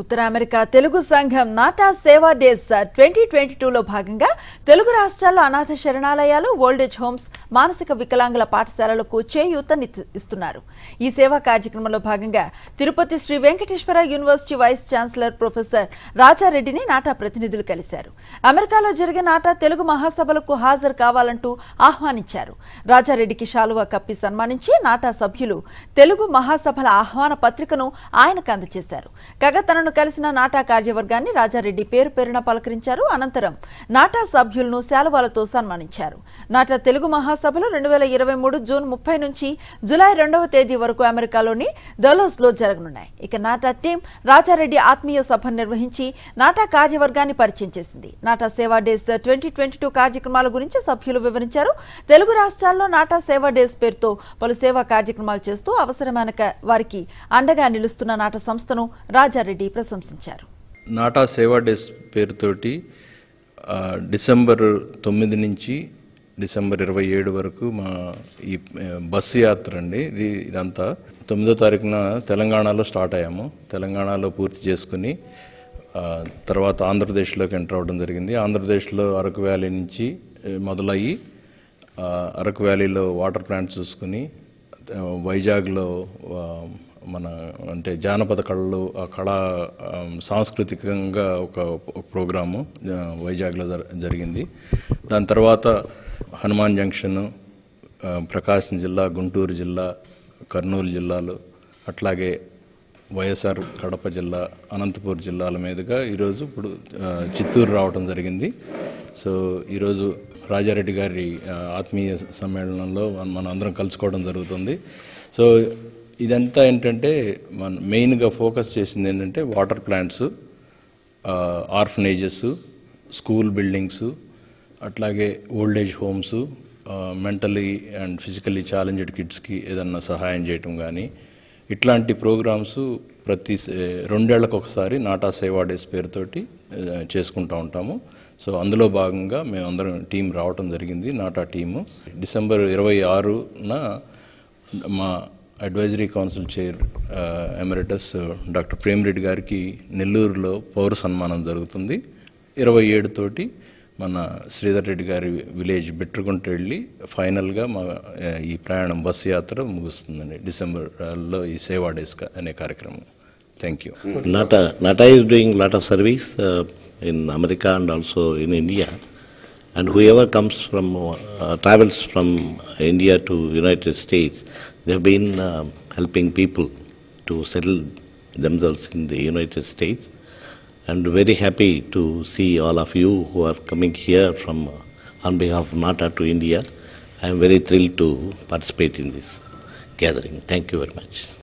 ఉత్తర America Telugu సంఘం నాటా సేవా days twenty twenty టూలో భాగంగా తెలుగు రాష్ట్రాల్లో అనాథ శరణాలయాలు ఓల్డేజ్ హోమ్స్ మానసిక వికలాంగుల పాఠశాలలకు చేయూతని ఇస్తున్నారు ఈ సేవా కార్యక్రమంలో భాగంగా Tirupati Shri Venkateswara university vice chancellor professor రాజారెడ్డిని నాటా ప్రతినిధులు కలిశారు అమెరికాలో జరిగే నాటా తెలుగు మహాసభలకు హాజరు కావాలంటూ ఆహ్వానించారు రాజారెడ్డికి శాలువా కప్పి సన్మానించి నాటా సభ్యులు తెలుగు మహాసభల ఆహ్వాన పత్రికను ఆయనకు అందజేశారు కాగా తనను కలిసిన నాటా కార్యవర్గాన్ని రాజారెడ్డి పేరు పేరున పలకరించారు అనంతరం నాటా సభ్యులను శాలువాలతో సన్మానించారు నాటా తెలుగు మహాసభలు రెండు వేల ఇరవై మూడు జూన్ ముప్పై నుంచి జులై రెండవ తేదీ వరకు అమెరికాలోని డలోస్ లో జరగనున్నాయి ఇక నాటా టీం రాజారెడ్డి ఆత్మీయ సభ నిర్వహించి నాటా కార్యవర్గాన్ని పరిచయం చేసింది నాటా సేవా డేస్ ట్వంటీ ట్వంటీ టూ కార్యక్రమాల గురించి సభ్యులు వివరించారు తెలుగు రాష్ట్రాల్లో నాటా సేవా డేస్ పేరుతో పలు సేవా కార్యక్రమాలు చేస్తూ అవసరమైన క- వారికి అండగా నిలుస్తున్న నాటా సంస్థను రాజారెడ్డి ప్రశంసించారు నాటా సేవా డేస్ పేరుతోటి ఆ, డిసెంబర్ తొమ్మిది నుంచి డిసెంబర్ ఇరవై ఏడు వరకు మా ఈ ఆ, బస్సు యాత్ర అండి ఇది ఇదంతా తొమ్మిదో తారీఖున తెలంగాణలో స్టార్ట్ అయ్యాము తెలంగాణలో పూర్తి చేసుకుని ఆ, తర్వాత ఆంధ్రప్రదేశ్లోకి ఎంటర్ అవ్వడం జరిగింది ఆంధ్రప్రదేశ్లో అరకు వ్యాలీ నుంచి ఆ, మొదలయ్యి ఆ, అరకు వ్యాలీలో వాటర్ ప్లాంట్స్ చూసుకుని ఆ, వైజాగ్లో ఆ, మన అంటే జానపద కళలు ఆ కళ ఆ, సాంస్కృతికంగా ఒక ఒక ప్రోగ్రాము ఆ, వైజాగ్లో జర జరిగింది దాని తర్వాత హనుమాన్ జంక్షన్ ఆ, ప్రకాశం జిల్లా గుంటూరు జిల్లా కర్నూలు జిల్లాలు అట్లాగే వైఎస్ఆర్ కడప జిల్లా అనంతపూర్ జిల్లాల మీదుగా ఈరోజు ఇప్పుడు ఆ, చిత్తూరు రావడం జరిగింది సో ఈరోజు రాజారెడ్డి గారి ఆ, ఆత్మీయ సమ్మేళనంలో మన- మనం అందరం కలుసుకోవడం జరుగుతుంది సో ఇదంతా ఏంటంటే మన మెయిన్గా ఫోకస్ చేసింది ఏంటంటే water plants orphanages school buildings అట్లాగే old age homes mentally and physically challenged కిడ్స్కి ఏదన్నా సహాయం చేయటం కానీ ఇట్లాంటి ప్రోగ్రామ్స్ ప్రతి స- రెండేళ్లకు ఒకసారి నాటా సేవా డేస్ పేరుతోటి ఆ, చేసుకుంటూ ఉంటాము సో అందులో భాగంగా మేము అందరం టీం రావటం జరిగింది నాటా టీము డిసెంబర్ ఇరవై ఆరున మా advisory council chair emeritus doctor Premireddy గారికి నెల్లూరులో పౌర సన్మానం జరుగుతుంది ఇరవై ఏడు తోటి మన శ్రీధర్ రెడ్డి గారి విలేజ్ బిట్రగుంట వెళ్ళి ఫైనల్గా మా ఆ, ఈ ప్రయాణం బస్సు యాత్ర ముగుస్తుందండి డిసెంబర్లో ఈ సేవా డేస్ కా- అనే కార్యక్రమం thank you Nata, Nata is doing a lot of service uh, in America and also in India. And whoever comes from, uh, travels from India to United States, they have been uh, helping people to settle themselves in the United States. And very happy to see all of you who are coming here from, uh, on behalf of Nata to India. I am very thrilled to participate in this gathering. Thank you very much.